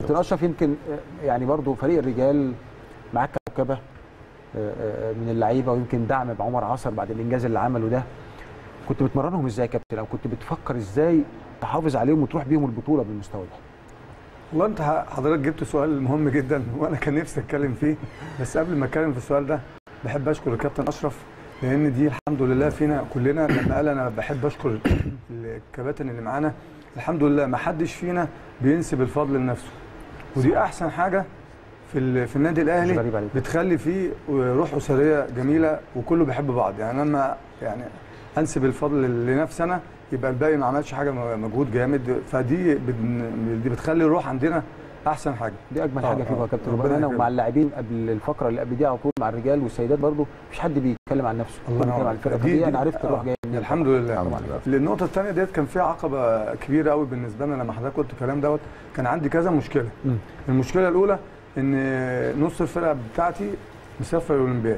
كابتن اشرف يمكن آه، يعني برضو فريق الرجال معاك كوكبه آه، آه، من اللعيبه ويمكن دعم بعمر عصر بعد الانجاز اللي عمله ده كنت بتمرنهم ازاي يا كابتن او كنت بتفكر ازاي تحافظ عليهم وتروح بيهم البطوله بالمستوى ده والله انت حضرتك جبت سؤال مهم جدا وانا كان نفسي اتكلم فيه بس قبل ما اتكلم في السؤال ده بحب اشكر الكابتن اشرف لان دي الحمد لله فينا كلنا لما قال انا بحب اشكر الكباتن اللي معانا الحمد لله ما حدش فينا بينسب الفضل لنفسه ودي احسن حاجه في ال- في النادي مش الاهلي غريب عليك. بتخلي فيه روح اسريه جميله وكله بيحب بعض يعني لما يعني انسب الفضل لنفسي انا يبقى الباقي ما عملش حاجه مجهود جامد فدي بن- دي بتخلي الروح عندنا احسن حاجه دي اجمل آه، حاجه فيكم يا آه. كابتن ربنا وبامانه يكرمك. ومع اللاعبين قبل الفقره اللي قبل دي على طول مع الرجال والسيدات برضو مفيش حد بيتكلم عن نفسه الله كله ينور بيتكلم عن عليك. الفرقه دي- فدي دي- انا عرفت الروح آه. جايه منين الحمد لله الحمد لله. النقطة الثانية ديت كان فيها عقبة كبيرة قوي بالنسبة لنا لما حضرتك قلت الكلام دوت كان عندي كذا مشكلة. مم. المشكلة الأولى إن نص الفرقة بتاعتي مسافر الأولمبياد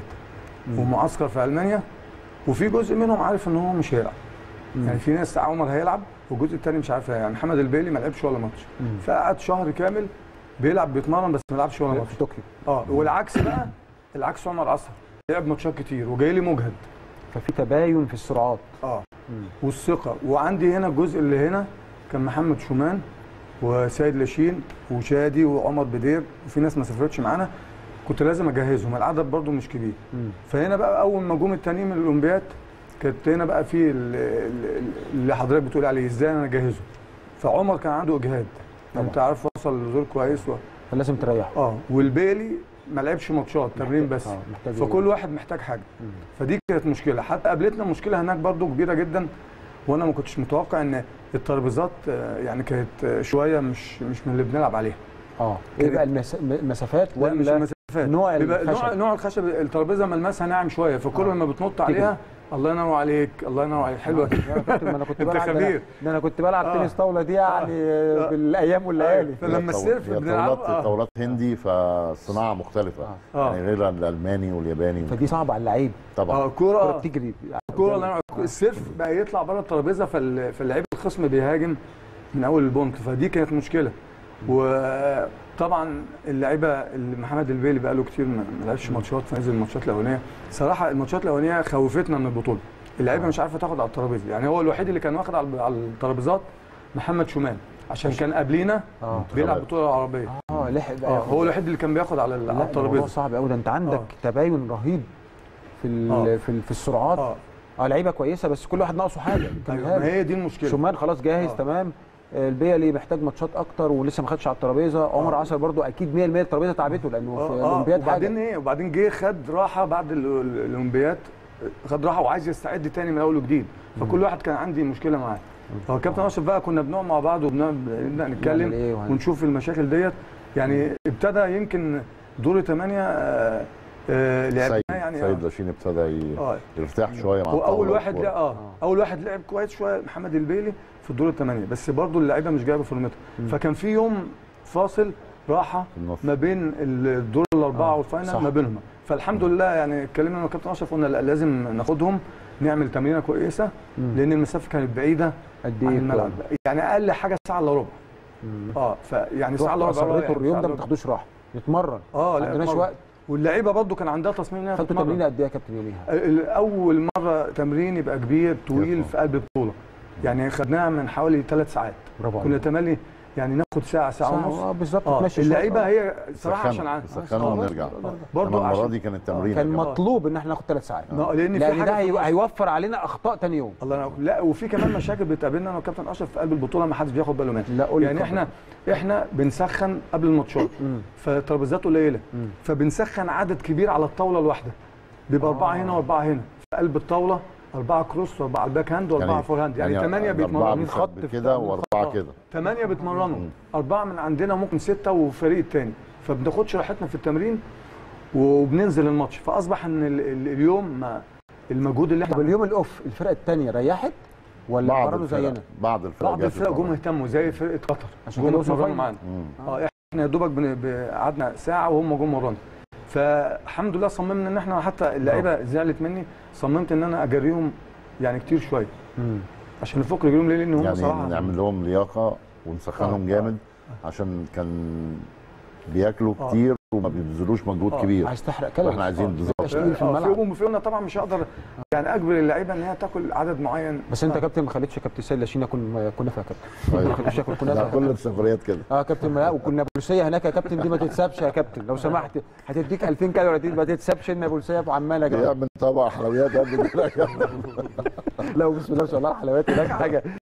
ومعسكر في ألمانيا وفي جزء منهم عارف إن هو مش هيلعب. يعني في ناس عمر هيلعب والجزء الثاني مش عارف يعني محمد البيلي ما لعبش ولا ماتش. مم. فقعد شهر كامل بيلعب بيتمرن بس ما لعبش ولا ماتش. في طوكيو اه والعكس بقى العكس عمر عصر لعب ماتشات كتير وجاي لي مجهد. ففي تباين في السرعات اه مم. والثقه وعندي هنا الجزء اللي هنا كان محمد شومان وسيد لاشين وشادي وعمر بدير وفي ناس ما سافرتش معانا كنت لازم اجهزهم العدد برضو مش كبير مم. فهنا بقى اول ما جم التانيين من الاولمبياد كانت هنا بقى في ال- ال- اللي حضرتك بتقول عليه ازاي انا اجهزه فعمر كان عنده اجهاد طبعا. انت عارف وصل لدور كويس و... فلازم تريحه اه والبيلي ما لعبش ماتشات تمرين بس آه، محتاج فكل واحد محتاج حاجه مم. فدي كانت مشكله حتى قابلتنا مشكله هناك برضو كبيره جدا وانا ما كنتش متوقع ان الترابيزات آه، يعني كانت آه، شويه مش مش من اللي بنلعب عليها اه ايه بقى المس... المسافات لا مش ولا المسافات نوع بيبقى نوع الخشب نوع الخشب الترابيزه ملمسها ناعم شويه فكل آه. ما بتنط عليها الله ينور عليك الله ينور عليك حلوه يا كابتن ما انا كنت انت بلعب ده أنا- خبير. ده انا كنت بلعب آه. تنس طاوله دي يعني آه. بالايام والليالي فلما هي طاولة- السيرف هي بنلعب طاولات آه. طاولات هندي فصناعه مختلفه آه. آه. يعني غير الالماني والياباني فدي صعبه على اللعيب طبعا اه كوره الكوره آه. بتجري الكوره الله ينور عليك. السيرف بقى يطلع بره الترابيزه فال- فاللعيب الخصم بيهاجم من اول البونت فدي كانت مشكله وطبعا اللعيبه اللي محمد البيلي بقى له كتير ما ما لعبش ماتشات فنزل الماتشات الاولانيه صراحه الماتشات الاولانيه خوفتنا من البطوله اللعيبه مش عارفه تاخد على الترابيزه يعني هو الوحيد اللي كان واخد على على الترابيزات محمد شومان عشان كان قبلينا اه بيلعب بطوله عربيه اه لحق بقى اه ياخد. هو الوحيد اللي كان بياخد على ال- لا على الموضوع الترابيزه صعب قوي ده انت عندك آه. تباين رهيب في ال... آه. في ال... في السرعات اه اه لعيبه كويسه بس كل واحد ناقصه حاجه انت أيوة، مهاجم. ما هي دي المشكله شومان خلاص جاهز آه. تمام آه، البيلي محتاج ماتشات اكتر ولسه ما خدش على الترابيزه عمر آه. عصر برضو اكيد 100% الترابيزه تعبته لانه في اه اه الاولمبياد وبعدين حاجه ايه وبعدين جه خد راحه بعد ال- ال- الاولمبياد خد راحه وعايز يستعد تاني من اول وجديد فكل واحد كان عندي مشكله معاه فهو كابتن اشرف بقى كنا بنقعد مع بعض وبنبدا نعمل نتكلم إيه وهن- ونشوف المشاكل ديت يعني ابتدى يمكن دور ثمانية آه آه لعبناه سيد يعني سيد لاشين ابتدى ي- اه يرتاح شويه مع هو اول الطاولة واحد والكورة. لا اه اول واحد لعب كويس شويه محمد البيلي في الدور الثمانيه بس برضه اللعيبه مش جايبه فورمتها فكان في يوم فاصل راحه في النص ما بين الدور الاربعه آه، والفاينل صح. ما بينهم فالحمد لله يعني اتكلمنا مع كابتن اشرف قلنا لا لازم ناخدهم نعمل تمرينه كويسه مم. لان المسافه كانت بعيده قد عن ايه الملعب يعني اقل حاجه ساعه الا ربع مم. اه فيعني ساعه الا رحتوا ربع اصريتوا رايح، اليوم ساعة ده إلا ما ربع. تاخدوش راحه نتمرن اه ما لا عندناش اتمرن. وقت واللعيبه برضو كان عندها تصميم انها خدتوا تمرين تتمرن قد ايه يا كابتن يوميها؟ ال- اول مره تمرين يبقى كبير طويل يلا. في قلب بطوله يعني خدناها من حوالي ثلاث ساعات برافو كنا عليك تملي يعني ناخد ساعه ساعه ونص اه بالظبط اه تمشي شوية. اللعيبه آه. هي صراحه عشان عن- سخنوا ونرجع برضو انما المره عشان دي كانت تمرين كان كمان. مطلوب ان احنا ناخد ثلاث ساعات ما- لان في لان حاجه ده في هي- النص. هيوفر علينا اخطاء تاني يوم الله ينور لا وفي كمان مشاكل بتقابلنا انا وكابتن اشرف في قلب البطوله ما حدش بياخد باله منها لا قول لي يعني اتفضل. احنا احنا بنسخن قبل الماتشات مم. فترابيزات قليله مم. فبنسخن عدد كبير على الطاوله الواحده بيبقى اربعه آه. هنا واربعه هنا في قلب الطاوله اربعه كروس واربعه الباك هاند واربعه فور هاند يعني ثمانيه أربعة بيتمرنوا من خط بيخ- في- كده من خط. واربعه آه. كده ثمانيه بيتمرنوا مم. اربعه من عندنا ممكن سته وفريق الثاني فبناخدش راحتنا في التمرين وبننزل الماتش فاصبح ان ال- ال- اليوم ما المجهود اللي طب احنا اليوم الاوف الفرقه الثانيه ريحت ولا بعض قرروا الفرق زينا؟ بعض الفرق بعض جات الفرق جم تتمرن. اهتموا زي فرقه قطر عشان جم كده وصلوا اتمرنوا فاينل. معانا مم. اه احنا يا دوبك بن- ب- قعدنا ساعه وهم جم ورانا فالحمد لله صممنا ان احنا حتى اللعيبه زعلت مني صممت ان انا اجريهم يعني كتير شويه مم. عشان نفك رجلهم ليه لان هم يعني صراحه نعمل لهم لياقه ونسخنهم آه. جامد عشان كان بياكلوا آه. كتير وما بيبذلوش مجهود آه. كبير عايز تحرق كالوريز واحنا عايزين بالظبط تشتغل في آه، الملعب. في في قلنا طبعا مش هقدر يعني اجبر اللعيبه ان هي تاكل عدد معين بس انت يا كابتن ما خليتش كابتن سيد لاشين ياكل كنافه يا كابتن أيوة. ما خليتوش ياكل ده كنافه كل السفريات كده اه كابتن لا والنابلسيه هناك يا كابتن دي ما تتسابش يا كابتن لو سمحت هتديك 2000 كالوري دي ما تتسابش النابلسيه ابو عمال يا جماعه بيعمل طبق حلويات قد كده لو بسم الله ما شاء الله الحلويات هناك حاجه